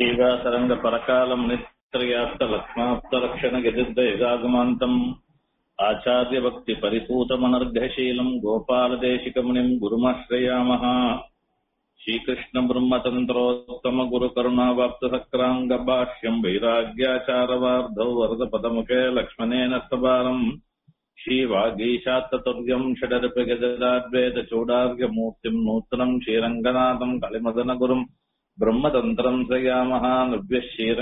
శ్రీవాసరంగ పరకాలం నిత్రయాప్త లక్ష్మాప్త రక్షణ గదిద్ద యుగాగమాంతం ఆచార్య భక్తి పరిపూతమనర్ఘశీలం గోపాలదేశికమునిం గురుమాశ్రయామః శ్రీకృష్ణ బ్రహ్మతంత్రోత్తమ గురు కరుణావాప్త సక్రాంగ భాష్యం వైరాగ్యాచారవార్ధౌ వరద పదముఖే లక్ష్మణేన స్తబాలం శ్రీవాగీశాత్తతుర్యం షడరపి గజరాద్వేద చూడార్యమూర్తిం నూతనం శ్రీరంగనాథం కలిమదన గురుం బ్రహ్మతంత్రం శ్రయామः నవ్య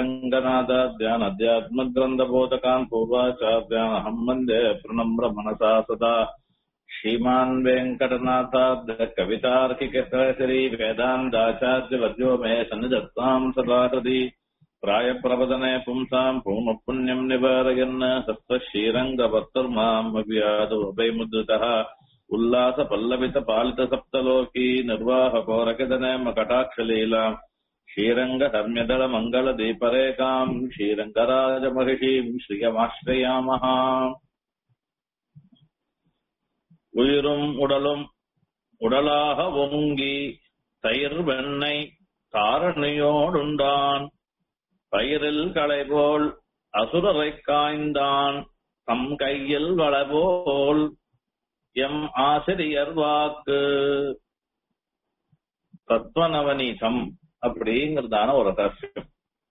శ్రీరంగనాథాధ్యానధ్యాత్మగ్రంథబోధకాన్ పూర్వాచార్యానహం వందే ప్రణమ్ర మనసా సదా श्रीमान् वेङ्कटनाथाद्य कवितार्किकसरी वेदान्ताचार्यवर्यो मे सन्निधत्ताम् सदा हृदि प्रायप्रवदने पुंसाम् पूर्णपुण्यम् निवारयन् सप्तश्रीरङ्गवर्तुर्माम् अव्यादो अभयमुद्रितः उल्लासपल्लवितपालितसप्तलोकी निर्वाहकोरकिदनेम कटाक्षलीला श्रीरङ्गधर्म्यदलमङ्गलदीपरेकाम् श्रीरङ्गराजमहिषीम् श्रियमाश्रयामः உயிரும் உடலும் உடலாக ஒங்கி தயிர் வெண்ணெய் தாரணியோடுண்டான் பயிரில் களைபோல் அசுரரை காய்ந்தான் தம் கையில் வளபோல் எம் ஆசிரியர் வாக்கு தத்வநவநீதம் அப்படிங்கிறதான ஒரு ரகசியம்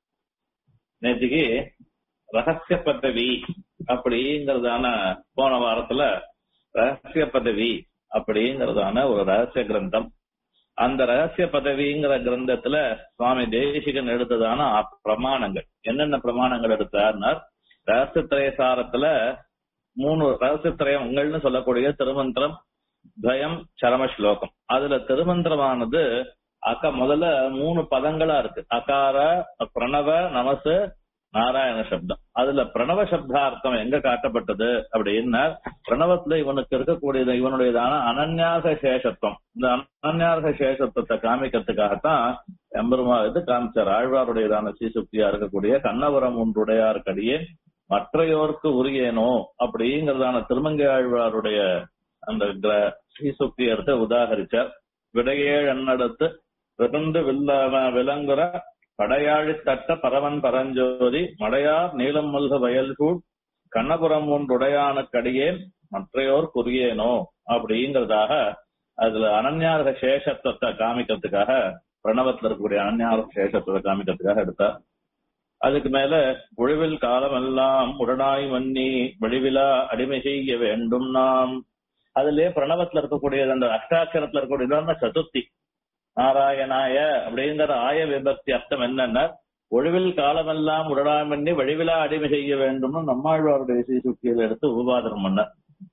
நேற்றுக்கு ரகசிய பதவி அப்படிங்கிறதான போன வாரத்துல ரகசிய பதவி அப்படிங்கறதான ஒரு ரகசிய கிரந்தம் அந்த ரகசிய பதவிங்கிற கிரந்தத்துல சுவாமி தேசிகன் எடுத்ததான பிரமாணங்கள் என்னென்ன பிரமாணங்கள் எடுத்தார்னார் ரகசியத்திரயசாரத்துல மூணு ரகசியத்திரயங்கள்னு சொல்லக்கூடிய திருமந்திரம் துவயம் சரம ஸ்லோகம் அதுல திருமந்திரமானது அக்கா முதல்ல மூணு பதங்களா இருக்கு அகார பிரணவ நமசு நாராயண சப்தம் அதுல பிரணவ சப்தார்த்தம் எங்க காட்டப்பட்டது அப்படின்னா பிரணவத்துல இவனுக்கு இருக்கக்கூடியது இவனுடையதான அனன்யாச சேஷத்துவம் இந்த அனன்யாச சேஷத்துவத்தை காமிக்கிறதுக்காகத்தான் எம்பெருமா இது காமிச்சார் ஆழ்வாருடையதான சீசுக்தியா இருக்கக்கூடிய கண்ணபுரம் ஒன்றுடையாருக்கடியே மற்றையோருக்கு உரியேனோ அப்படிங்கிறதான திருமங்கை ஆழ்வாருடைய அந்த ஸ்ரீசுக்தி எடுத்து உதாகரிச்சார் விடையேழ் எண்ணடுத்து விருந்து வில்லாம விலங்குற படையாழி தட்ட பரவன் பரஞ்சோதி மடையார் நீலம் மல்க வயல்கூட் கண்ணபுரம் ஒன்றுடையானுக்கடியேன் மற்றையோர் குறியேனோ அப்படிங்கிறதாக அதுல அனன்யார்க சேஷத்துவத்தை காமிக்கிறதுக்காக பிரணவத்துல இருக்கக்கூடிய அனன்யார்க சேஷத்துவத்தை காமிக்கிறதுக்காக எடுத்தார் அதுக்கு மேல ஒழிவில் காலம் எல்லாம் உடனாய் மன்னி வெளிவிழா அடிமை செய்ய வேண்டும் நாம் அதுலயே பிரணவத்துல இருக்கக்கூடிய அந்த அஷ்டாட்சரத்துல இருக்கக்கூடிய சதுர்த்தி நாராயணாய அப்படிங்கிற ஆய விபக்தி அர்த்தம் என்னன்னா ஒழிவில் காலமெல்லாம் உடனாய் பண்ணி வழிவிழா அடிமை செய்ய வேண்டும்னு நம்மாழ்வாருடைய சீசுக்கியில் எடுத்து உபாதனம் பண்ண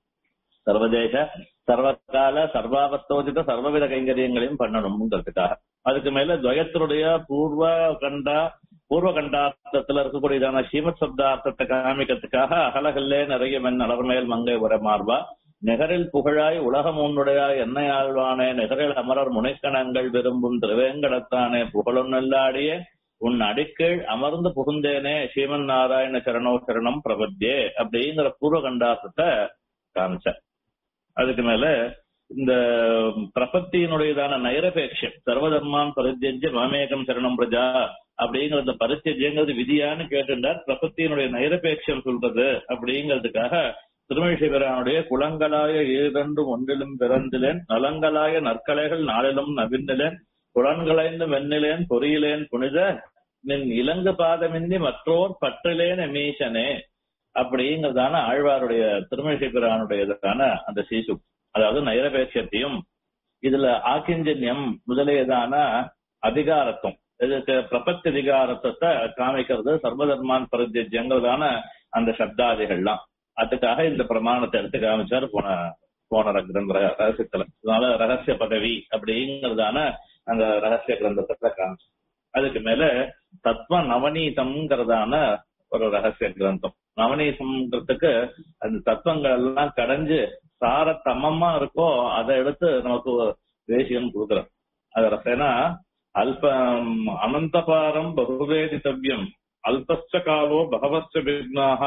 சர்வதேச சர்வகால சர்வாவஸ்தோதித சர்வவித கைங்கரியங்களையும் பண்ணணும்ங்கிறதுக்காக அதுக்கு மேல துவயத்தினுடைய பூர்வ கண்டா பூர்வ கண்டார்த்தத்துல இருக்கக்கூடியதான ஸ்ரீமத் சப்தார்த்தத்தை காமிக்கிறதுக்காக அகலகல்லே நிறைய மென் அளர்மேல் மங்கை உர மார்பா நெகரில் புகழாய் உலகம் உன்னுடையாய் என்னை ஆழ்வானே நெகரில் அமரர் முனைக்கணங்கள் விரும்பும் திருவேங்கடத்தானே புகழும் நல்லாடியே உன் அடிக்கீழ் அமர்ந்து புகுந்தேனே ஸ்ரீமன் நாராயண சரணோ சரணம் பிரபத்தியே அப்படிங்கிற பூர்வ கண்டாசத்தை காமிச்ச அதுக்கு மேல இந்த பிரபத்தியினுடையதான நைரபேட்சம் சர்வதர்மான் பரித்தியஞ்ச மாமேகம் சரணம் பிரஜா அப்படிங்கறது பரித்தியஜங்கிறது விதியான்னு கேட்டுட்டார் பிரபத்தியினுடைய நைரபேட்சம் சொல்றது அப்படிங்கிறதுக்காக திருமழிசிவரானுடைய குளங்களாய ஈரண்டும் ஒன்றிலும் பிறந்திலேன் நலங்களாய நற்கலைகள் நாளிலும் நவிந்திலேன் குளன்களைந்து வெண்ணிலேன் பொறியிலேன் புனித நின் இலங்கு பாதமின்றி மற்றோர் பற்றிலேன் எமீசனே அப்படிங்கிறதான ஆழ்வாருடைய திருமழிசிபிரானுடையதான அந்த சீசு அதாவது நைரபேட்சத்தையும் இதுல ஆக்கிஞ்சன்யம் முதலியதான அதிகாரத்துவம் இதுக்கு பிரபத்தி அதிகாரத்தை காமிக்கிறது சர்வதர்மான் பரித்தியங்கிறதான அந்த சப்தாதிகள்லாம் அதுக்காக இந்த பிரமாணத்தை எடுத்து காமிச்சார் போன போன கிரந்த ரகசியத்துல அதனால ரகசிய பதவி அப்படிங்கிறதான அந்த ரகசிய கிரந்தத்துல காமிச்சு அதுக்கு மேல தத்வ நவநீதம்ங்கிறதான ஒரு ரகசிய கிரந்தம் நவநீதம்ங்கிறதுக்கு அந்த தத்துவங்கள் எல்லாம் கடைஞ்சு சார தமமா இருக்கோ அதை எடுத்து நமக்கு தேசியம் கொடுக்குறோம் அது ரசனா அல்ப அனந்தபாரம் பகுவேதித்தவ்யம் அல்பஸ்ச காலோ பகவச்ச விக்னாக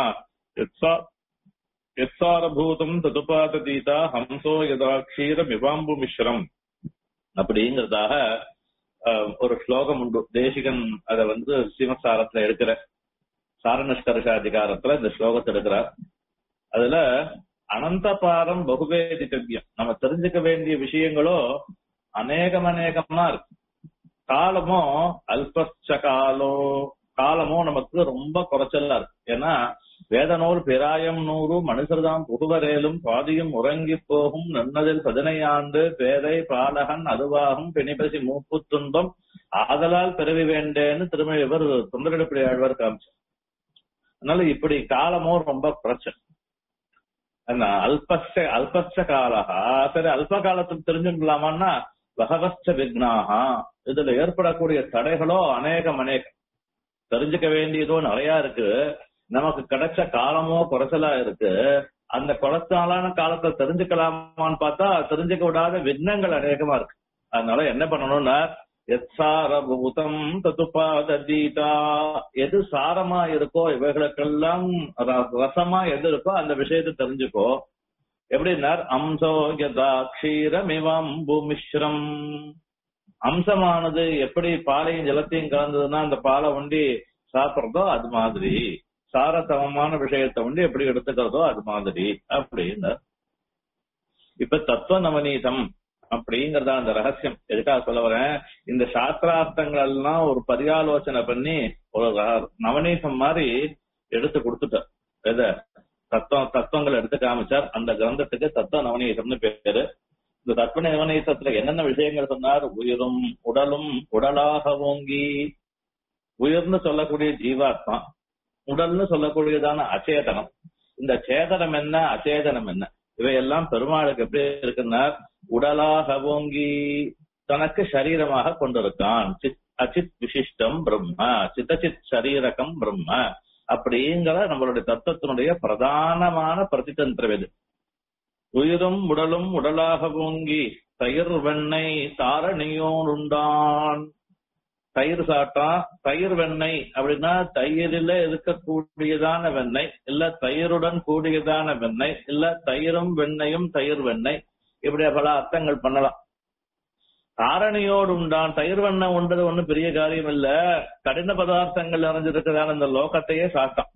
எத்சாரபூதம் ததுபாததீதா ஹம்சோ யதா க்ஷீர மிவாம்பு மிஸ்ரம் அப்படிங்கிறதாக அஹ், ஒரு ஸ்லோகம் உண்டு தேசிகன் அதை வந்து சிவசாரத்துல எடுக்கிற சாரணஸ்கர்ஷாதிகாரத்துல இந்த ஸ்லோகத்தை எடுக்கிறார் அதுல அனந்தபாரம் பகுவேதித்தவ்யம் நம்ம தெரிஞ்சுக்க வேண்டிய விஷயங்களோ அநேகம் அநேகமா இருக்கு காலமும் அல்பச்ச காலம் காலமும் நமக்கு ரொம்ப குறைச்சலா இருக்கு ஏன்னா வேதநூல் பிராயம் நூறு மனுஷர்தாம் புகுவரேலும் பாதியும் உறங்கி போகும் நன்னதில் பதினையாண்டு பேதை பாலகன் அதுவாகும் பிணிபசி மூப்பு துன்பம் ஆதலால் பிறவி வேண்டேன்னு திருமணி இவர் தொண்டரெடுப்படி ஆழ்வார் காமிச்சார் அதனால இப்படி காலமும் ரொம்ப பிரச்சனை என்ன அல்பஸ்ச அல்பஸ்ச காலகா சரி அல்ப காலத்துக்கு தெரிஞ்சுக்கலாமான்னா பகவஸ்ச விக்னாகா இதுல ஏற்படக்கூடிய தடைகளோ அநேகம் அநேகம் தெரிஞ்சுக்க வேண்டியதோ நிறைய இருக்கு நமக்கு கிடைச்ச காலமோ குறைச்சலா இருக்கு அந்த குறைச்சாலான காலத்தை தெரிஞ்சுக்கலாமான்னு பார்த்தா தெரிஞ்சுக்க விடாத விக்னங்கள் அநேகமா இருக்கு அதனால என்ன பண்ணணும்னா எத்சாரபூதம் தத்துபாதீதா எது சாரமா இருக்கோ இவைகளுக்கெல்லாம் ர- ரசமா எது இருக்கோ அந்த விஷயத்தை தெரிஞ்சுக்கோ எப்படின்னார் அம்சோ யதா க்ஷீரமிவம்பு மிஸ்ரம் அம்சமானது எப்படி பாலையும் ஜலத்தையும் கலந்ததுன்னா அந்த பாலை ஒண்டி சாப்பிடுறதோ அது மாதிரி சாரசமமான விஷயத்தை ஒண்டி எப்படி எடுத்துக்கிறதோ அது மாதிரி அப்படின்னு இப்ப தத்துவ நவநீதம் அப்படிங்கறதா அந்த ரகசியம் எதுக்காக சொல்ல வரேன் இந்த சாஸ்திரார்த்தங்கள் எல்லாம் ஒரு பரியாலோசனை பண்ணி ஒரு ர- நவநீதம் மாதிரி எடுத்து கொடுத்துட்டார் எத தத்துவம் தத்துவங்கள் எடுத்து காமிச்சார் அந்த கிரந்தத்துக்கு தத்துவ நவநீதம்னு பேரு இந்த தத்துவ நவநீதத்துல என்னென்ன விஷயங்கள் சொன்னார் உயிரும் உடலும் உடலாக ஓங்கி உயிர்னு சொல்லக்கூடிய ஜீவாத்மா உடல்னு சொல்லக்கூடியதான அச்சேதனம் இந்த சேதனம் என்ன அச்சேதனம் என்ன இவையெல்லாம் பெருமாளுக்கு எப்படி இருக்குன்னா உடலாக ஓங்கி தனக்கு சரீரமாக கொண்டிருக்கான் சித் அச்சித் விசிஷ்டம் பிரம்ம சித்தச்சித் சரீரகம் பிரம்ம அப்படிங்கிற நம்மளுடைய தத்துவத்தினுடைய பிரதானமான பிரதிதந்திரம் இது உயிரும் உடலும் உடலாக ஓங்கி தயிர் வெண்ணெய் தாரணியோனுண்டான் தயிர் சாப்பிட்டா தயிர் வெண்ணெய் அப்படின்னா தயிரில இருக்கக்கூடியதான வெண்ணெய் இல்ல தயிருடன் கூடியதான வெண்ணெய் இல்ல தயிரும் வெண்ணெயும் தயிர் வெண்ணெய் இப்படி பல அர்த்தங்கள் பண்ணலாம் காரணியோடு உண்டான் தயிர் வெண்ணெய் உண்டது ஒண்ணும் பெரிய காரியம் இல்ல கடின பதார்த்தங்கள் நிறைஞ்சிருக்கிறதான இந்த லோகத்தையே சாப்பிட்டான்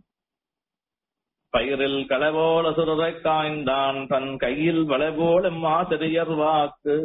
பயிரில் கலவோல சுரரை காய்ந்தான் தன் கையில் வளைபோல் எம்மாசிரியர் வாக்கு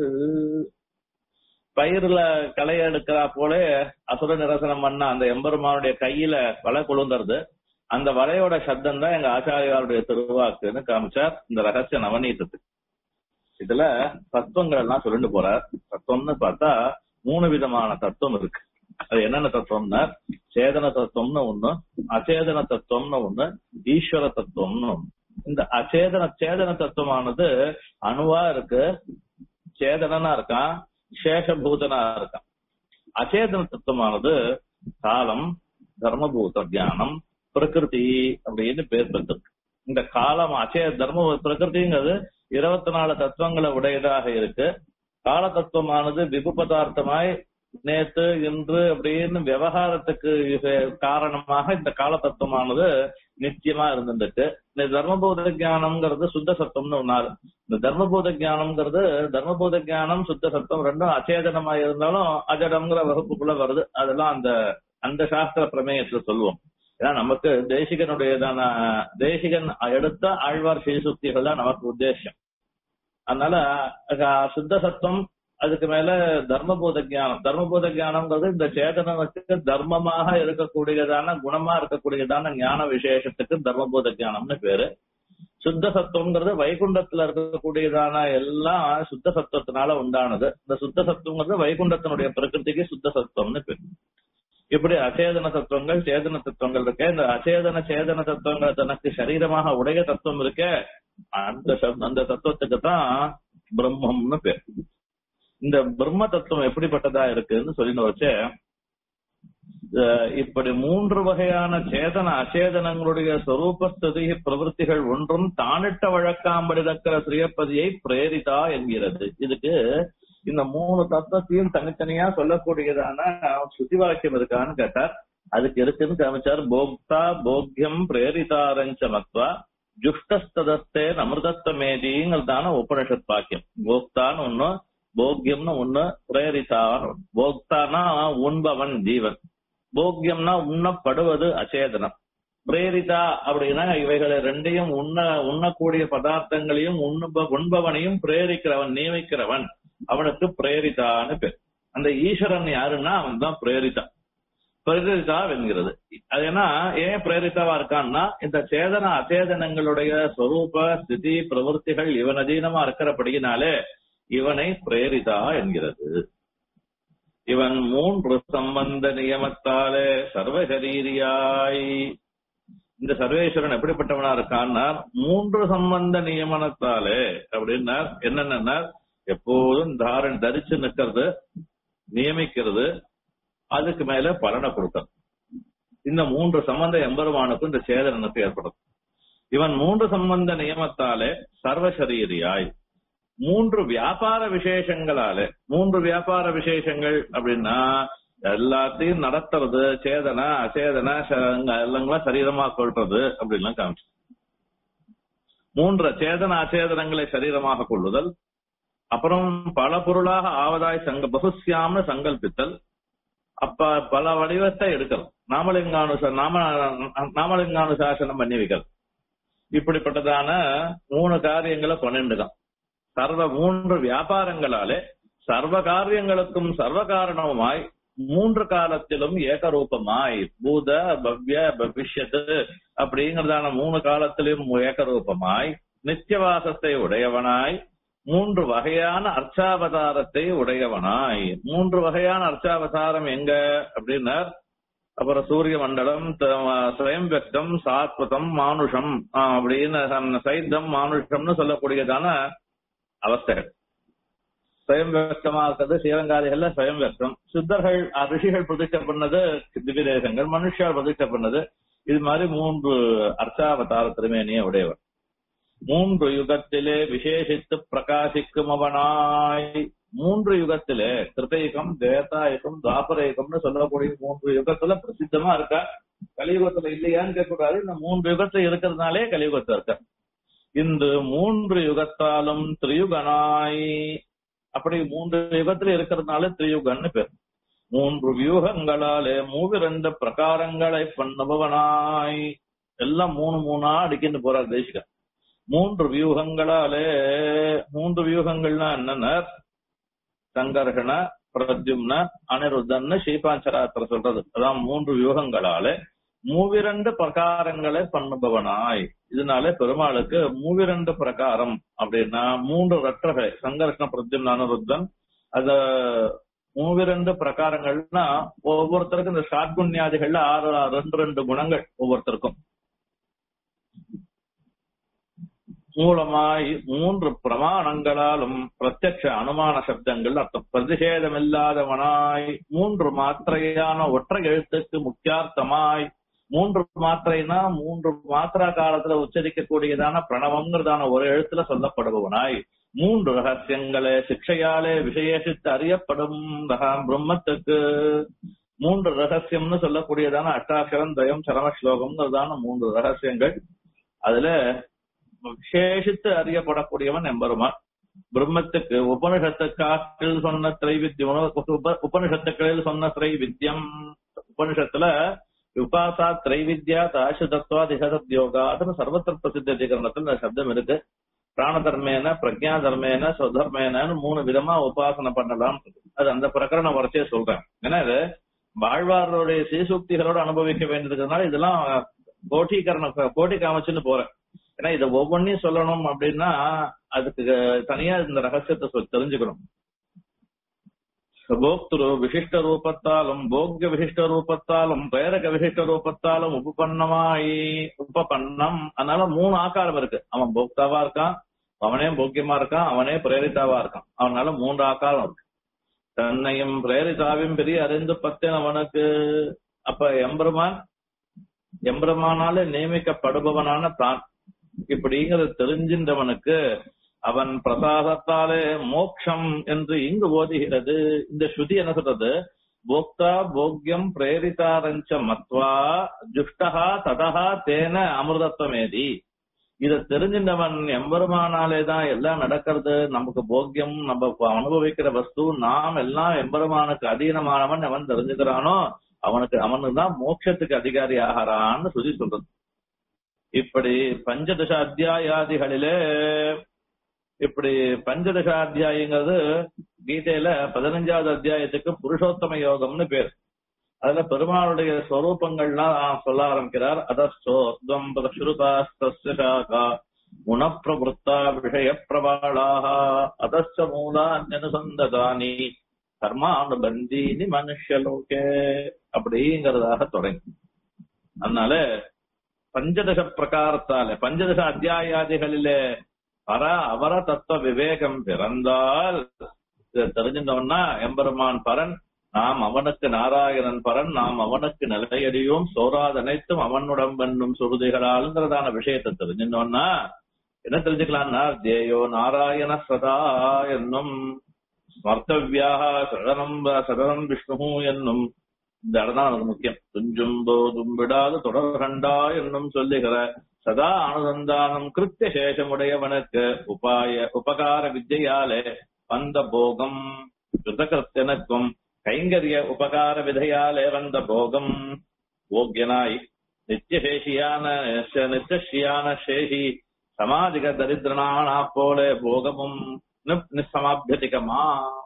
பயிர்ல களைய எடுக்கிறா போல அசுர நிரசனம் பண்ண அந்த எம்பெருமானுடைய கையில வலை கொழுந்துறது அந்த வலையோட சப்தம் தான் எங்க ஆச்சாரியாருடைய திருவாக்குன்னு காமிச்சார் இந்த ரகசிய நவநீதத்துக்கு இதுல தத்துவங்கள் எல்லாம் சொல்லிட்டு போறார் தத்துவம்னு பார்த்தா மூணு விதமான தத்துவம் இருக்கு அது என்னென்ன தத்துவம்னா சேதன தத்துவம்னு ஒண்ணு அச்சேதன தத்துவம்னு ஒண்ணு ஈஸ்வர தத்துவம்னு ஒண்ணு இந்த அச்சேதன சேதன தத்துவமானது அணுவா இருக்கு சேதனனா இருக்கான் சேஷபூதனா இருக்கான் அச்சேதன தத்துவமானது காலம் தர்மபூத தியானம் பிரகிருதி அப்படின்னு பேர் பெற்றிருக்கு இந்த காலம் அச்சே தர்ம பிரகிருதிங்கிறது இருபத்தி நாலு தத்துவங்களை உடையதாக இருக்கு கால தத்துவமானது விபு பதார்த்தமாய் நேத்து இன்று அப்படின்னு விவகாரத்துக்கு இது காரணமாக இந்த கால தத்துவமானது நிச்சயமா இருந்துருக்கு இந்த தர்மபூத ஞானம்ங்கிறது சுத்த சத்தம்னு ஒன்னாரு இந்த தர்மபூத ஞானம்ங்கிறது தர்மபூத ஞானம் சுத்த சத்தம் ரெண்டும் அச்சேதனமா இருந்தாலும் அஜடம்ங்கிற வகுப்புக்குள்ள வருது அதெல்லாம் அந்த அந்த சாஸ்திர பிரமேயத்துல சொல்லுவோம் ஏன்னா நமக்கு தேசிகனுடையதான தேசிகன் எடுத்த ஆழ்வார் ஸ்ரீசுக்திகள் தான் நமக்கு உத்தேசம் அதனால அஹ், சுத்த சத்தம் அதுக்கு மேல தர்மபூத ஞானம் தர்மபூத ஞானம்ங்கிறது இந்த சேதனத்துக்கு தர்மமாக இருக்கக்கூடியதான குணமா இருக்கக்கூடியதான ஞான விசேஷத்துக்கு தர்மபூத ஞானம்னு பேரு சுத்த சத்துவங்கிறது வைகுண்டத்துல இருக்கக்கூடியதான எல்லாம் சுத்த சத்துவத்தினால உண்டானது இந்த சுத்த சத்துவங்கிறது வைகுண்டத்தினுடைய பிரகிருதிக்கு சுத்த சத்துவம்னு பேரு இப்படி அச்சேதன தத்துவங்கள் சேதன தத்துவங்கள் இருக்கு இந்த அச்சேதன சேதன தத்துவங்கள் தனக்கு சரீரமாக உடைய தத்துவம் இருக்க அந்த சப்- அந்த தத்துவத்துக்கு தான் பிரம்மம்னு பேர் இந்த பிரம்ம தத்துவம் எப்படிப்பட்டதா இருக்குன்னு சொல்லிட்டு வச்சே அஹ் இப்படி மூன்று வகையான சேதன அச்சேதனங்களுடைய சொரூபஸ்துதி பிரவருத்திகள் ஒன்றும் தானிட்ட வழக்காம்படிதக்கிற ஸ்ரீயப்பதியை பிரேரிதா என்கிறது இதுக்கு இந்த மூணு தத்துவத்தையும் தனித்தனியா சொல்லக்கூடியதான சுத்தி வாக்கியம் இருக்கான்னு கேட்டார் அதுக்கு இருக்குன்னு காமிச்சார் போக்தா போக்யம் பிரேரிதாரஞ்ச மத்வா ஜுஷ்டஸ்ததஸ்தே அமிர்தத்வமேதிங்கிறதான உபனிஷத் வாக்கியம் போக்தான்னு ஒண்ணு போக்கியம்னு ஒண்ணு பிரேரிதான் போக்தானா உண்பவன் ஜீவன் போக்கியம்னா உண்ணப்படுவது அச்சேதனம் பிரேரிதா அப்படின்னா இவைகளை ரெண்டையும் உண்ண உண்ணக்கூடிய பதார்த்தங்களையும் உண்ப உண்பவனையும் பிரேரிக்கிறவன் நியமிக்கிறவன் அவனுக்கு பிரேரிதான்னு பேர் அந்த ஈஸ்வரன் யாருன்னா அவன் தான் பிரேரிதா பிரேரிதா என்கிறது அது ஏன்னா ஏன் பிரேரிதாவா இருக்கான்னா இந்த சேதன அச்சேதனங்களுடைய சொரூப ஸ்திதி பிரவருத்திகள் இவன் அதீனமா இருக்கிறபடியினாலே இவனை பிரேரிதா என்கிறது இவன் மூன்று சம்பந்த நியமத்தாலே சர்வசரீரியாய் இந்த சர்வேஸ்வரன் எப்படிப்பட்டவனா இருக்கான்னா மூன்று சம்பந்த நியமனத்தாலே அப்படின்னார் என்னென்ன எப்போதும் தாரன் தரிச்சு நிக்கிறது நியமிக்கிறது அதுக்கு மேல பலனை கொடுக்கிறது இந்த மூன்று சம்பந்த எம்பெருமானுக்கும் இந்த சேதனனுக்கு ஏற்படும் இவன் மூன்று சம்பந்த நியமத்தாலே சர்வசரீரியாய் மூன்று வியாபார விசேஷங்களாலே மூன்று வியாபார விசேஷங்கள் அப்படின்னா எல்லாத்தையும் நடத்துறது சேதன அச்சேதன எல்லாம் சரீரமா கொள்றது அப்படின்லாம் காமிச்சு மூன்று சேதன அச்சேதனங்களை சரீரமாக கொள்ளுதல் அப்புறம் பல பொருளாக ஆவதாய் சங்க பகுசியாம சங்கல்பித்தல் அப்ப பல வடிவத்தை எடுக்கணும் நாமலிங்கானுச நாம நாமலிங்கானுசாசனம் பண்ணி வைக்கிறது இப்படிப்பட்டதான மூணு காரியங்களை பண்ணிண்டுதான் சர்வ மூன்று வியாபாரங்களாலே சர்வ காரியங்களுக்கும் சர்வ காரணமாய் மூன்று காலத்திலும் ஏகரூபமாய் பூத பவ்ய பவிஷ்யத்து அப்படிங்கறதான மூணு காலத்திலும் ஏகரூபமாய் நித்தியவாசத்தை உடையவனாய் மூன்று வகையான அர்ச்சாவதாரத்தை உடையவனாய் மூன்று வகையான அர்ச்சாவதாரம் எங்க அப்படின்னா அப்புறம் சூரிய மண்டலம் ஸ்வயம் வெக்தம் சாத்வதம் மானுஷம் அப்படின்னு சைத்தம் மானுஷம்னு சொல்லக்கூடியதான அவஸ்தைகள் ஸ்வயம் வியக்தமா இருக்கிறது சிவங்காதிகள்ல ஸ்வயம் வியக்தம் சித்தர்கள் ரிஷிகள் பிரதிஷ்ட பண்ணது திவ்யதேசங்கள் மனுஷால் பிரதிஷ்ட பண்ணது இது மாதிரி மூன்று அர்ச்சாவதார திருமேனிய உடையவர் மூன்று யுகத்திலே விசேஷித்து பிரகாசிக்கும் அவனாய் மூன்று யுகத்திலே கிருத்தயுகம் தேதாயுகம் தாபரயுகம்னு சொல்லக்கூடிய மூன்று யுகத்துல பிரசித்தமா இருக்கா கலியுகத்துல இல்லையான்னு கேட்கக்கூடாது இந்த மூன்று யுகத்துல இருக்கிறதுனாலே கலியுகத்துல இருக்க இந்த மூன்று யுகத்தாலும் திரியுகனாய் அப்படி மூன்று யுகத்துல இருக்கிறதுனால திரியுகன்னு பேர் மூன்று வியூகங்களாலே மூவிரண்டு பிரகாரங்களை பண்ணுபவனாய் எல்லாம் மூணு மூணா அடிக்கிட்டு போறார் தேசிகன் மூன்று வியூகங்களாலே மூன்று வியூகங்கள்னா என்னென்ன சங்கர்கண பிரத்யும்ன அனிருத்தன்னு ஸ்ரீபாஞ்சராத்திர சொல்றது அதான் மூன்று வியூகங்களாலே மூவிரண்டு பிரகாரங்களை பண்ணுபவனாய் இதனால பெருமாளுக்கு மூவிரண்டு பிரகாரம் அப்படின்னா மூன்று ரற்றர்கள் சங்கர்ஷ்ண பிரத்யும்ன அனிருத்தன் அத மூவிரண்டு பிரகாரங்கள்னா ஒவ்வொருத்தருக்கும் இந்த ஷாட்குண்யாதிகள்ல ஆறு ரெண்டு ரெண்டு குணங்கள் ஒவ்வொருத்தருக்கும் மூலமாய் மூன்று பிரமாணங்களாலும் பிரத்யட்ச அனுமான சப்தங்கள் அர்த்தம் பிரதிஷேதமில்லாதவனாய் மூன்று மாத்திரையான ஒற்றை எழுத்துக்கு முக்கியார்த்தமாய் மூன்று மாத்திரைனா மூன்று மாத்திரா காலத்துல உச்சரிக்கக்கூடியதான பிரணவம்ங்கிறதான ஒரு எழுத்துல சொல்லப்படுபவனாய் மூன்று ரகசியங்களே சிக்ஷையாலே விசேஷித்து அறியப்படும் பிரம்மத்துக்கு மூன்று ரகசியம்னு சொல்லக்கூடியதான அட்டாட்சரம் தயம் சரம ஸ்லோகம்ங்கிறதான மூன்று ரகசியங்கள் அதுல விசேஷித்து அறியப்படக்கூடியவன் எம்பெருமான் பிரம்மத்துக்கு உபனிஷத்து காற்றில் சொன்ன திரைவித்தியம் உபனிஷத்துக்களில் சொன்ன திரைவித்தியம் உபனிஷத்துல உபாசா திரைவித்யா தாசு தத்துவா திகசத்யோகா அதுன்னு சர்வத்திர பிரசித்த அதிகரணத்துல இந்த சப்தம் இருக்கு பிராண தர்மேன பிரஜா தர்மேன சொதர்மேனு மூணு விதமா உபாசனை பண்ணலாம் அது அந்த பிரகரணம் வரைச்சே சொல்றேன் ஏன்னா இது வாழ்வாருடைய சீசூக்திகளோட அனுபவிக்க வேண்டியதுனால இதெல்லாம் கோட்டீகரணம் கோட்டி காமிச்சுன்னு போறேன் ஏன்னா இதை ஒவ்வொன்றையும் சொல்லணும் அப்படின்னா அதுக்கு தனியா இந்த ரகசியத்தை தெரிஞ்சுக்கணும் போக்திரு விசிஷ்ட ரூபத்தாலும் போக்ய விசிஷ்ட ரூபத்தாலும் பேரக விசிஷ்ட ரூபத்தாலும் உபபன்னமாயி உபபன்னம் அதனால மூணு ஆக்காரம் இருக்கு அவன் போக்தாவா இருக்கான் அவனே போக்கியமா இருக்கான் அவனே பிரேரிதாவா இருக்கான் அவனால மூன்று ஆக்காரம் இருக்கு தன்னையும் பிரேரிதாவையும் பெரிய அறிந்து பத்தேன் அவனுக்கு அப்ப எம்பெருமான் எம்பெருமானால நியமிக்கப்படுபவனான தான் இப்படிங்கிறது தெரிஞ்சின்றவனுக்கு அவன் பிரசாதத்தாலே மோக்ஷம் என்று இங்கு ஓதுகிறது இந்த ஸ்ருதி என்ன சொல்றது போக்தா போக்யம் பிரேரிதாரஞ்ச மத்வா ஜுஷ்டஹா ததஹா தேன அமிர்தத்வமேதி இத தெரிஞ்சின்றவன் எம்பெருமானாலே தான் எல்லாம் நடக்கிறது நமக்கு போக்கியம் நம்ம அனுபவிக்கிற வஸ்து நாம் எல்லாம் எம்பெருமானுக்கு அதீனமானவன் அவன் தெரிஞ்சுக்கிறானோ அவனுக்கு அவனுக்கு தான் மோட்சத்துக்கு அதிகாரி ஆகிறான்னு சொல்லி சொல்றது இப்படி பஞ்சதச அத்தியாயாதிகளிலே இப்படி பஞ்சதச அத்தியாயங்கிறது கீதையில பதினஞ்சாவது அத்தியாயத்துக்கு புருஷோத்தம யோகம்னு பேர் அதுல பெருமாளுடைய ஸ்வரூபங்கள்லாம் சொல்ல ஆரம்பிக்கிறார் அதஸ்தோத்வம் பதஸ்ருதாஸ்தா குணப்பிரவருத்தா விஷய பிரபாளாக அதஸ்த மூலான்யனுசந்ததானி கர்மானுபந்தீனி மனுஷலோகே அப்படிங்கிறதாக தொடங்கி அதனால பஞ்சதச பிரகாரத்தால பஞ்சதச அத்தியாயாதிகளிலே பர அவர தத்துவ விவேகம் பிறந்தால் இதை தெரிஞ்சிட்டோம்னா எம்பெருமான் பரன் நாம் அவனுக்கு நாராயணன் பரன் நாம் அவனுக்கு நிலையடியும் சோராத அனைத்தும் அவனுடன் பண்ணும் சுருதிகளால்ங்கிறதான விஷயத்தை தெரிஞ்சிட்டோம்னா என்ன தெரிஞ்சுக்கலாம்னா தேயோ நாராயண சதா என்னும் ஸ்மர்த்தவியாக சதனம் சதனம் விஷ்ணு என்னும் இந்த இடம்தான் நமக்கு முக்கியம் துஞ்சும் போதும் விடாது தொடர்கண்டா என்னும் சொல்லுகிற சதா அனுசந்தானம் கிருத்திய சேஷமுடையவனுக்கு உபாய உபகார வித்தையாலே வந்த போகம் கிருதகிருத்தனுக்கும் கைங்கரிய உபகார விதையாலே வந்த போகம் போக்கியனாய் நித்தியசேஷியான நித்தியசியான சேஷி சமாதிக தரித்திரனானா போல போகமும் நிசமாபியதிகமா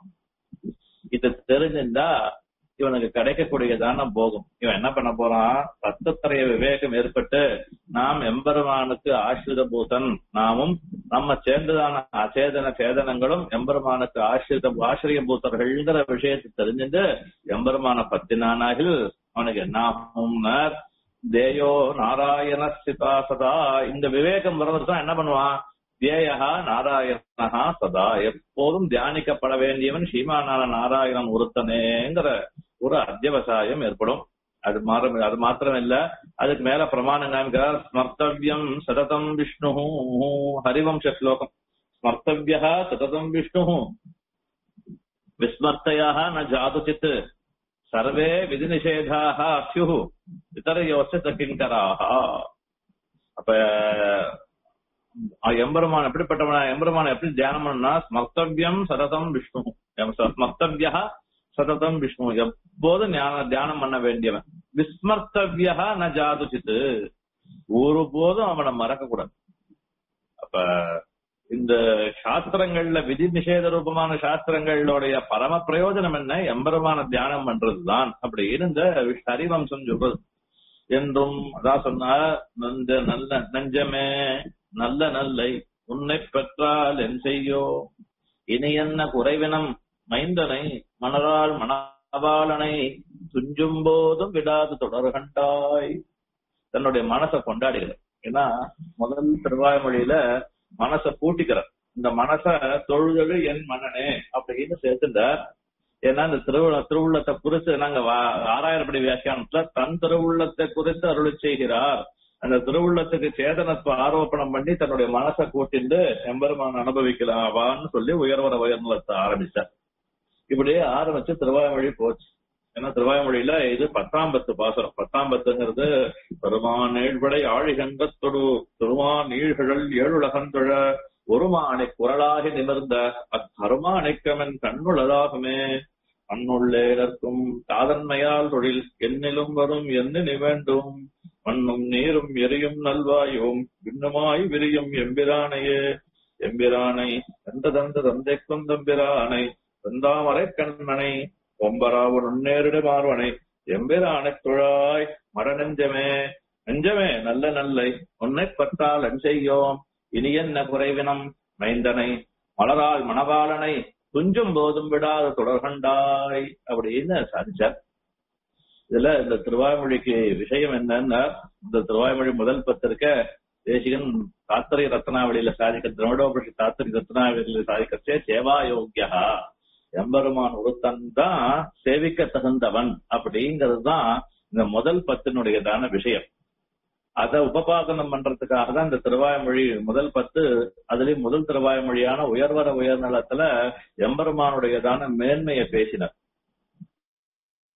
இது தெரிஞ்சிருந்தா இவனுக்கு கிடைக்கக்கூடியதான போகம் இவன் என்ன பண்ண போறான் தத்துவத்திரைய விவேகம் ஏற்பட்டு நாம் எம்பெருமானுக்கு ஆசிரித பூதன் நாமும் நம்ம சேர்ந்ததான அச்சேதன சேதனங்களும் எம்பெருமானுக்கு ஆசிரித ஆசிரிய பூத்தர்கள்ங்கிற விஷயத்தை தெரிஞ்சுட்டு எம்பெருமான பத்தினானாகில் அவனுக்கு என்ன ஆகும்னா தேயோ நாராயண சிதா சதா இந்த விவேகம் வர்றதுக்கு தான் என்ன பண்ணுவான் தேயா நாராயணா சதா எப்போதும் தியானிக்கப்பட வேண்டியவன் ஸ்ரீமானான நாராயணன் ஒருத்தனேங்கிற ஒரு அத்தியவசாயம் ஏற்படும் அது மாற அது மாத்திரம் இல்ல அதுக்கு மேல பிரமாணம் காமிக்கிறார் ஸ்மர்த்தவியம் சததம் விஷ்ணு ஹரிவம்ச ஸ்லோகம் ஸ்மர்த்தவிய சததம் விஷ்ணு விஸ்மர்த்தயா ந ஜாதுச்சித் சர்வே விதி நிஷேதாக அஸ்யு இத்தரையோச கிங்கராக அப்ப எம்பெருமான் எப்படிப்பட்டவன எம்பெருமான எப்படி தியானம் பண்ணா ஸ்மர்த்தவியம் சததம் விஷ்ணு ஸ்மர்த்தவியா சததம் விஷ்ணு எப்போதும் தியானம் பண்ண வேண்டியவன் விஸ்மர்த்தவியா ந ஜாதுச்சித்து ஒரு போதும் அவனை மறக்க கூடாது அப்ப இந்த சாஸ்திரங்கள்ல விதி நிஷேத ரூபமான சாஸ்திரங்களுடைய பரம பிரயோஜனம் என்ன எம்பெருமான தியானம் பண்றதுதான் அப்படி இருந்த ஹரிவம்சம் சொல்றது என்றும் அதான் சொன்னா நஞ்ச நல்ல நஞ்சமே நல்ல நல்லை உன்னை பெற்றால் என் செய்யோ இனி என்ன குறைவினம் மைந்தனை மணரால் மணவாளனை துஞ்சும் போதும் விடாது தொடர்கண்டாய் தன்னுடைய மனசை கொண்டாடுகிறார் ஏன்னா முதல் திருவாய்மொழியில மனசை பூட்டிக்கிறார் இந்த மனச தொழுதழு என் மனனே அப்படின்னு சேர்த்துட்டார் ஏன்னா இந்த திருவுள்ள திருவுள்ளத்தை குறித்து நாங்க ஆறாயிரப்படி வியாக்கியானத்துல தன் திருவுள்ளத்தை குறித்து அருளி செய்கிறார் அந்த திருவுள்ளத்துக்கு சேதனத்தை ஆரோப்பணம் பண்ணி தன்னுடைய மனசை கூட்டிண்டு எம்பெருமான் அனுபவிக்கலாவான்னு சொல்லி உயர்வர உயர்நலத்தை ஆரம்பிச்சார் இப்படியே ஆரம்பிச்சு திருவாய்மொழி போச்சு ஏன்னா திருவாய்மொழியில இது பத்தாம் பத்து பாசனம் பத்தாம் பத்துங்கிறது பெருமான் ஏழ்படை ஆழிகண்டத்தொடு திருமான் நீழ்கழல் ஏழுலகந்தொழ ஒருமானை குரலாகி நிமிர்ந்த அக்கருமானைக்கமன் கண்ணுளதாகுமே மண்ணுள்ளேடற்கும் தாதன்மையால் தொழில் என்னிலும் வரும் என்ன வேண்டும் மண்ணும் நீரும் எரியும் நல்வாயும் விண்ணுமாய் விரியும் எம்பிரானையே எம்பிரானை எந்த தந்த தந்தைக்கும் தம்பிரானை செந்தாமரை கண்ணனை ஒம்பராவு நுண்ணேரிட மார்வனை எம்பிரானை துழாய் மட நெஞ்சமே நெஞ்சமே நல்ல நல்லை உன்னை பற்றால் அஞ்செய்யோம் இனி என்ன குறைவினம் மைந்தனை மலரால் மணவாளனை துஞ்சும் போதும் விடாத தொடர்கண்டாய் அப்படின்னு சாதிச்சார் இதுல இந்த திருவாய்மொழிக்கு விஷயம் என்னன்னா இந்த திருவாய்மொழி முதல் பத்திருக்க தேசிகன் தாத்திரை ரத்னாவளியில சாதிக்க திரவிடோபட்சி தாத்திரை ரத்னாவளியில சாதிக்கச்சே சேவா யோக்கியா எம்பெருமான் ஒருத்தன் தான் சேவிக்க தகுந்தவன் அப்படிங்கிறது தான் இந்த முதல் பத்தினுடையதான விஷயம் அத உபபாதனம் பண்றதுக்காக தான் இந்த திருவாய்மொழி முதல் பத்து அதுலயும் முதல் திருவாய்மொழியான உயர்வர உயர்நலத்துல எம்பெருமானுடையதான மேன்மையை பேசினார்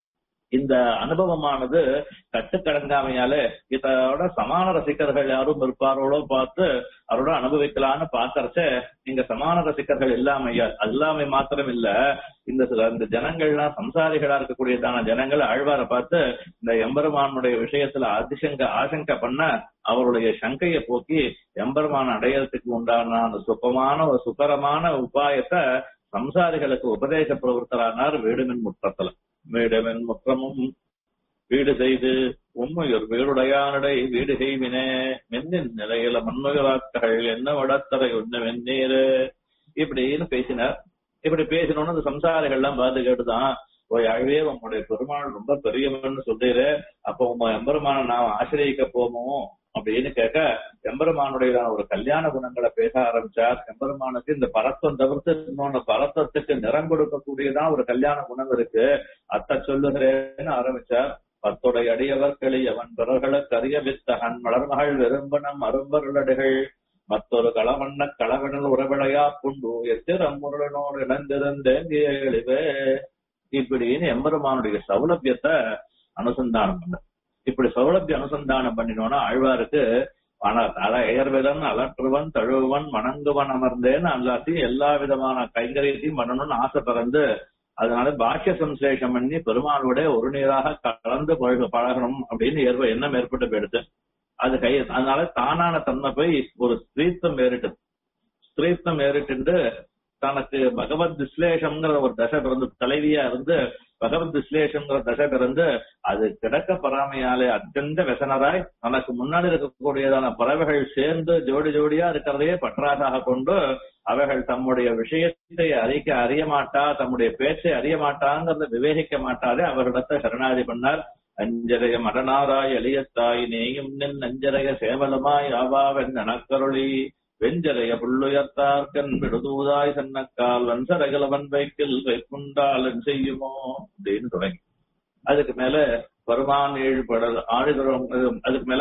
இந்த அனுபவமானது கட்டுக்கடங்காமையால இதோட சமான ரசிகர்கள் யாரும் இருப்பாரோளோ பார்த்து அவரோட அனுபவிக்கலான்னு பாக்கறச்ச இங்க சமான ரசிகர்கள் இல்லாமையா இல்லாமை மாத்திரம் இல்ல இந்த சில- இந்த ஜனங்கள்லாம் சம்சாரிகளா இருக்கக்கூடியதான ஜனங்கள் ஆழ்வாரை பார்த்து இந்த எம்பெருமானுடைய விஷயத்துல அதிசங்க ஆசங்க பண்ண அவருடைய சங்கையை போக்கி எம்பெருமான் அடையறதுக்கு உண்டான அந்த சுகமான ஒரு சுகரமான உபாயத்தை சம்சாரிகளுக்கு உபதேச பிரவர்த்தரானார் வீடுமின் முற்றத்துல வீடுமின் முற்றமும் வீடு செய்து உண்மையொரு வீடுடையானடை வீடு செய்வினே மென்னின் நிலையில மண்ணுகளாக்கள் என்ன வடத்தரை ஒண்ணு வெந்நீரு இப்படின்னு பேசினார் இப்படி பேசினோன்னு அந்த சம்சாரிகள் எல்லாம் பார்த்து கேட்டுதான் ஓய் அழவே உங்களுடைய பெருமாள் ரொம்ப பெரியவன்னு சொல்றீரு அப்போ உங்க எம்பெருமான நாம் ஆசிரியக்க போமோ அப்படின்னு கேட்க எம்பெருமானுடைய ஒரு கல்யாண குணங்களை பேச ஆரம்பிச்சார் எம்பெருமானுக்கு இந்த பரத்தம் தவிர்த்து இன்னொன்னு பரத்தத்துக்கு நிறம் கொடுக்கக்கூடியதான் ஒரு கல்யாண குணம் இருக்கு அத்த சொல்லுகிறேன்னு ஆரம்பிச்சார் பத்துடைய அடியவர்களி அவன் பிறர்களுக்கு அறிய வித்தகன் மலர்மகள் விரும்பனம் அரும்பருளடுகள் மற்றொரு களவண்ண களவனல் உறவிளையா புண்டு எத்திரம் முருளனோடு இணைந்திருந்தேங்கியழிவே இப்படின்னு எம்பெருமானுடைய சௌலபியத்தை அனுசந்தானம் பண்ண இப்படி சௌலபிய அனுசந்தானம் பண்ணினோம்னா ஆழ்வாருக்கு ஆனா தல எயர்விதன் அலற்றுவன் தழுவன் வணங்குவன் அமர்ந்தேன்னு எல்லாத்தையும் எல்லா விதமான கைங்கரியத்தையும் பண்ணணும்னு ஆசை பிறந்து அதனால பாக்கிய சம்சேஷம் பண்ணி பெருமாளோட ஒரு நீராக கலந்து பழக பழகணும் அப்படின்னு ஏற்ப எண்ணம் ஏற்பட்டு போயிடுது அது கை அதனால தானான தன்மை போய் ஒரு ஸ்திரீத்தம் ஏறிட்டு ஸ்திரீத்தம் ஏறிட்டு தனக்கு பகவத் விஸ்லேஷம்ங்கிற ஒரு தசை பிறந்து தலைவியா இருந்து பகவத் விஸ்லேஷம்ங்கிற தசை பிறந்து அது கிடக்க பராமையாலே அत्यந்த व्यசனராய் தனக்கு முன்னாடி இருக்கக்கூடியதான பறவைகள் சேர்ந்து ஜோடி ஜோடியா இருக்கிறதையே பற்றாக கொண்டு அவைகள் தம்முடைய விஷயத்தை அறிக்க அறிய மாட்டா தம்முடைய பேச்சை அறிய மாட்டாங்கிறத விவேகிக்க மாட்டாதே அவர்களிடத்தை சரணாதி பண்ணார் அஞ்சரைய மடனாராய் எளியத்தாய் நேயும் நின் அஞ்சரைய சேவலமாய் ஆவாவென் நனக்கருளி வெஞ்சரைய புள்ளுயர்த்தார்கன் விடுதூதாய் சன்னக்கால் வன்சரகலவன் வைக்கில் வைக்குண்டாளன் செய்யுமோ அப்படின்னு தொடங்கி அதுக்கு மேல வருமான் ஏழு படல் ஆழுகிறோம் அதுக்கு மேல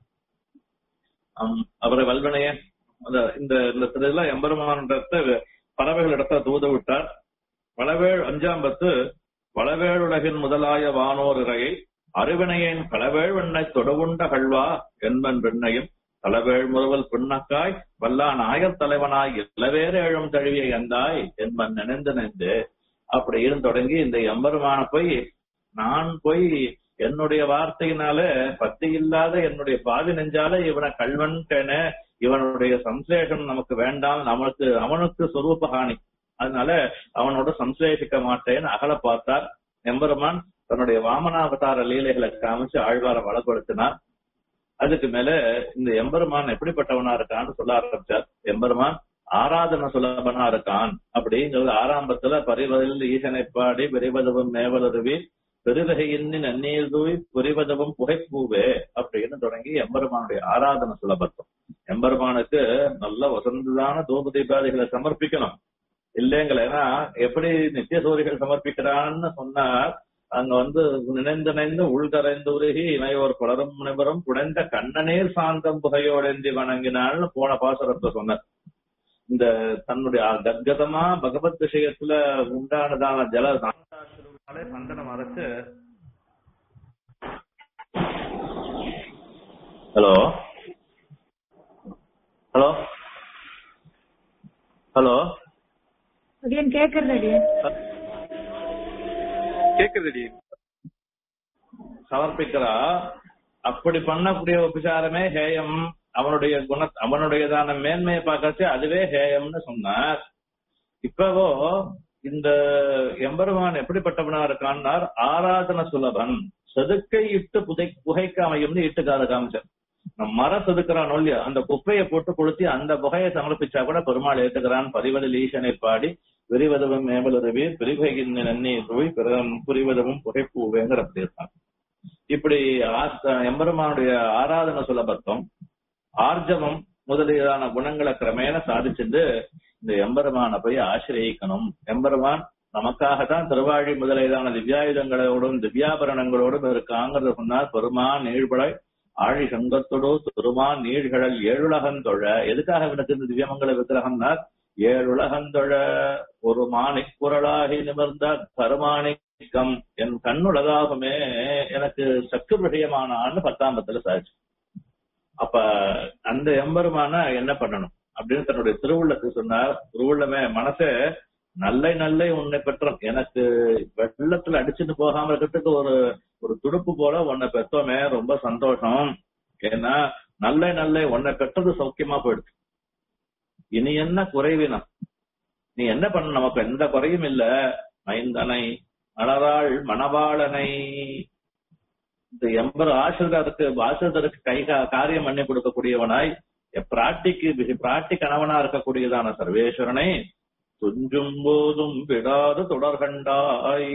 அம், அவரை வல்வனைய அந்த இந்த இந்த இதுல எம்பெருமானத்தை பறவைகள் இடத்த தூத விட்டார் வளவேள் அஞ்சாம் பத்து வளவேளுலகின் முதலாய வானோர் இறையை அருவினையேன் களவேள் வெண்ணை தொடுவுண்ட கழ்வா என்பன் பெண்ணையும் களவேள் முறுவல் பின்னக்காய் வல்லான் ஆயர் தலைவனாய் இளவேறு எழும் தழுவிய எந்தாய் என்பன் நினைந்து நினைந்து அப்படின்னு தொடங்கி இந்த எம்பெருமான போய் நான் போய் என்னுடைய வார்த்தையினால பக்தி இல்லாத என்னுடைய பாதி நெஞ்சால இவனை கல்வன் இவனுடைய சம்சேஷம் நமக்கு வேண்டாம் நமக்கு அவனுக்கு சொரூபஹானி அதனால அவனோட சம்சேஷிக்க மாட்டேன்னு அகல பார்த்தார் எம்பெருமான் தன்னுடைய வாமனாவதார லீலைகளை காமிச்சு ஆழ்வார வளப்படுத்தினார் அதுக்கு மேல இந்த எம்பெருமான் எப்படிப்பட்டவனா இருக்கான்னு சொல்ல ஆரம்பிச்சார் எம்பெருமான் ஆராதன சுலபனா இருக்கான் அப்படிங்கிறது ஆரம்பத்துல பரிவதில் ஈசனை பாடி பெரிவதவும் மேவலருவி பெருவகையின் நன்னீர் தூய் புரிவதவும் புகைப்பூவே அப்படின்னு தொடங்கி எம்பெருமானுடைய ஆராதன சுலபத்துவம் எம்பெருமானுக்கு நல்ல வசந்ததான தூப தீபாதிகளை சமர்ப்பிக்கணும் இல்லைங்களா ஏன்னா எப்படி நித்திய சூரிகள் சமர்ப்பிக்கிறான்னு சொன்னார் அங்க வந்து நினைந்து நினைந்து உள்கரைந்து உருகி இணையோர் குளரும் முனைவரும் குடைந்த கண்ணநீர் சாந்தம் புகையோடேந்தி வணங்கினாள்னு போன பாசுரத்தை சொன்னார் இந்த தன்னுடைய கத்கதமா பகவத் விஷயத்துல உண்டானதான ஜல சாந்தாலே சந்தனம் அரைச்சு ஹலோ ஹலோ ஹலோ அடியன் கேக்குறது அடியன் கேக்குதுடி சமர்ப்பிக்கிறா அப்படி பண்ணக்கூடிய உபசாரமே ஹேயம் அவனுடைய குண அவனுடையதான மேன்மையை பார்க்கறச்சு அதுவே ஹேயம்னு சொன்னார் இப்பவோ இந்த எம்பெருமான் எப்படிப்பட்டவனா இருக்கான்னார் ஆராதன சுலபன் செதுக்கை இட்டு புதை புகைக்க அமையும்னு இட்டுக்காத காமிச்சார் நம்ம மரம் செதுக்கிறான் இல்லையா அந்த குப்பையை போட்டு கொளுத்தி அந்த புகையை சமர்ப்பிச்சா கூட பெருமாள் ஏத்துக்கிறான் பதிவதில் ஈசனை பாடி விரிவதவும் மேவலுருவி பிரிவகின் நன்னி துளி புரிவதவும் புகைப்பூவேங்கிற அப்படி இருக்கான் இப்படி ஆ- எம்பெருமானுடைய ஆராதன சுலபத்துவம் ஆர்ஜவம் முதலியதான குணங்களை கிரமேண சாதிச்சுட்டு இந்த எம்பெருமான போய் ஆசிரியக்கணும் எம்பெருமான் நமக்காகத்தான் திருவாழி முதலியதான திவ்யாயுதங்களோடும் திவ்யாபரணங்களோடும் இருக்காங்கிறத சொன்னார் பெருமான் நீழ்படை ஆழி சங்கத்தோடு பெருமான் நீழ்கடல் ஏழுலகந்தொழ எதுக்காக இவனுக்கு இந்த திவ்யமங்கல விக்கிரகம்னா ஏழுலகந்தொழ ஒரு மாணிக் குரலாகி நிமிர்ந்த கருமாணிக் நீக்கம் என் கண்ணுளதாகுமே எனக்கு சற்று விஷயமானான்னு பத்தாம் பத்துல சாச்சு அப்ப அந்த எம்பெருமான என்ன பண்ணணும் அப்படின்னு தன்னுடைய திருவுள்ளத்துக்கு சொன்னார் திருவுள்ளமே மனசே நல்லை நல்லை உன்னை பெற்றோம் எனக்கு வெள்ளத்துல அடிச்சுட்டு போகாம இருக்கிறதுக்கு ஒரு ஒரு துடுப்பு போல உன்னை பெற்றோமே ரொம்ப சந்தோஷம் ஏன்னா நல்ல நல்ல உன்னை பெற்றது சௌக்கியமா போயிடுச்சு இனி என்ன குறைவினம் நீ என்ன பண்ண நமக்கு எந்த குறையும் இல்ல மைந்தனை மலராள் மணவாளனை இந்த எம்பர் ஆசிரியருக்கு ஆசிரியருக்கு கை கா- காரியம் பண்ணி கொடுக்கக்கூடியவனாய் பிராட்டிக்கு பிராட்டி கணவனா இருக்கக்கூடியதான சர்வேஸ்வரனை துஞ்சும் போதும் விடாது தொடர்கண்டாய்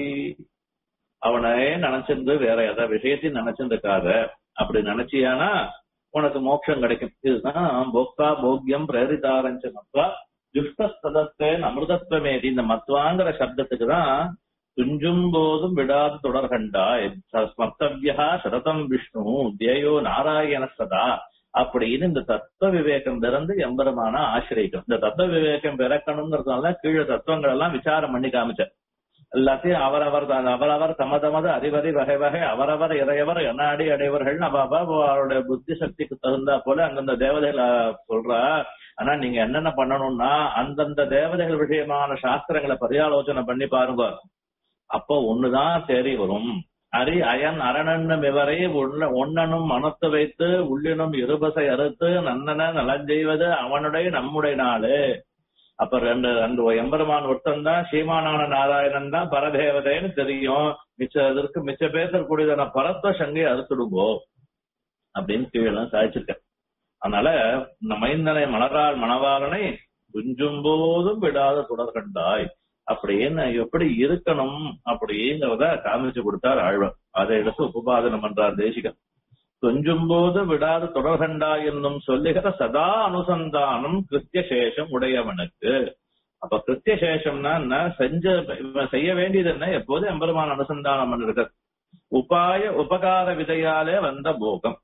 அவனை நினைச்சிருந்து வேற எதாவது விஷயத்தையும் நினைச்சிருக்காத அப்படி நினைச்சியானா உனக்கு மோட்சம் கிடைக்கும் இதுதான் போக்தா போக்யம் பிரேரிதாரஞ்ச மத்வா துஷ்டஸ்ததத்தேன் அமிர்தத்வமேதி இந்த மத்வாங்கிற சப்தத்துக்கு தான் துஞ்சும் போதும் விடாது தொடர்கண்டாய் ச- ஸ்மர்த்தவ்யா சரதம் விஷ்ணு தேயோ நாராயண சதா அப்படின்னு இந்த தத்துவ விவேகம் பிறந்து எம்பெருமான ஆசிரியக்கும் இந்த தத்துவ விவேகம் பிறக்கணுங்கிறதுனால கீழே தத்துவங்கள் எல்லாம் விசாரம் பண்ணி காமிச்ச எல்லாத்தையும் அவரவர் தான் அவரவர் தம தமது அறிவறி வகை வகை அவரவர் இறையவர் எண்ணாடி அடைவர்கள் அவ அவ அவருடைய புத்தி சக்திக்கு தகுந்தா போல அந்தந்த தேவதைகள் அஹ், சொல்றா ஆனா நீங்க என்னென்ன பண்ணணும்னா அந்தந்த தேவதைகள் விஷயமான சாஸ்திரங்களை பரியாலோசனை பண்ணி பாருங்க அப்போ ஒண்ணுதான் தேறி வரும் அரி அயன் அரணன்னும் இவரை உள்ள- ஒன்னனும் மனத்து வைத்து உள்ளினும் இருபசை அறுத்து நன்னன நலஞ்செய்வது அவனுடைய நம்முடைய நாடு அப்ப ரெண்டு ரெண்டு எம்பெருமான் ஒருத்தன் தான் சீமானான நாராயணன் தான் பரதேவதைன்னு தெரியும் மிச்ச இதற்கு மிச்ச பேசக்கூடியதான பரத்த சங்கை அறுத்துடுங்கோ அப்படின்னு கீழே சாதிச்சிருக்க அதனால இந்த மைந்தனை மலரால் மணவாளனை துஞ்சும் போதும் விடாத தொடர்கண்டாய் அப்படின்னு எப்படி இருக்கணும் அப்படிங்கிறத காமிச்சு கொடுத்தார் ஆழ்வார் அதை எடுத்து உபபாதனம் பண்றார் தேசிகன் கொஞ்சும் போது விடாது தொடர்கண்டா என்னும் சொல்லுகிற சதா அனுசந்தானம் கிருத்திய சேஷம் உடையவனுக்கு அப்ப கிருத்திய சேஷம்னா என்ன செஞ்ச இவன் செய்ய வேண்டியது என்ன எப்போதும் எம்பெருமான் அனுசந்தானம் பண்ணிருக்க உபாய உபகார விதையாலே வந்த போகம்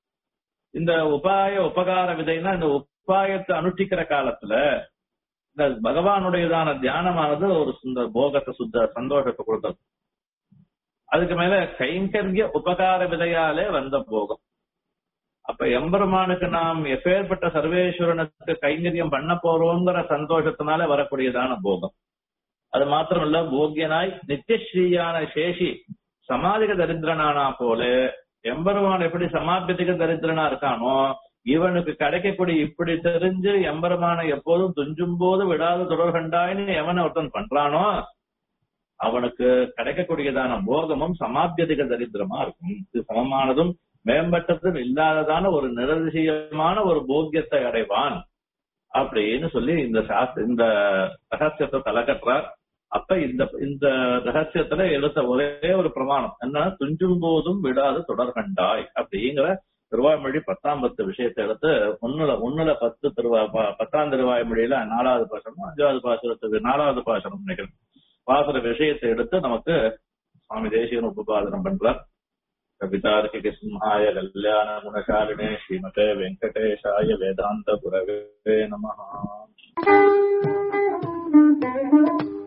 இந்த உபாய உபகார விதைனா இந்த உபாயத்தை அனுஷ்டிக்கிற காலத்துல இந்த பகவானுடையதான தியானமானது ஒரு சுந்த போகத்தை சுத்த சந்தோஷத்தை கொடுத்தது அதுக்கு மேல கைங்கரிய உபகார விதையாலே வந்த போகம் அப்ப எம்பெருமானுக்கு நாம் எப்பேற்பட்ட சர்வேஸ்வரனுக்கு கைங்கரியம் பண்ண போறோங்கிற சந்தோஷத்தினால வரக்கூடியதான போகம் அது மாத்திரம் இல்ல போக்கியனாய் நித்தியஸ்ரீயான சேஷி சமாதிக தரித்திரனானா போல எம்பெருமான் எப்படி சமாபியத்துக்கு தரித்திரனா இருக்கானோ இவனுக்கு கிடைக்கக்கூடிய இப்படி தெரிஞ்சு எம்பெருமான எப்போதும் துஞ்சும் போது விடாத தொடர்கண்டாயின்னு எவனை ஒருத்தன் பண்றானோ அவனுக்கு கிடைக்கக்கூடியதான போகமும் சமாபியதிக தரித்திரமா இருக்கும் இது சமமானதும் மேம்பட்டதும் இல்லாததான ஒரு நிரதிசயமான ஒரு போக்கியத்தை அடைவான் அப்படின்னு சொல்லி இந்த சாஸ்திர இந்த ரகசியத்தை தலைக்கட்டுறார் அப்ப இந்த இந்த ரகசியத்துல எடுத்த ஒரே ஒரு பிரமாணம் என்ன துஞ்சும் போதும் விடாது தொடர்கண்டாய் அப்படிங்கிற திருவாய்மொழி பத்தாம் பத்து விஷயத்தை எடுத்து ஒண்ணுல ஒண்ணுல பத்து திருவா ப- பத்தாம் திருவாய்மொழியில நாலாவது பாசனம் அஞ்சாவது பாசனத்துக்கு நாலாவது பாசனம் நினைக்கிறேன் பாசுர விஷயத்தை எடுத்து நமக்கு சுவாமி தேசியன் உபபாதனம் பண்றார் கவிதார்க்கிக சிம்ஹாய கல்யாண குணசாலினே ஸ்ரீமதே வெங்கடேஷாய வேதாந்த குரவே நமஹா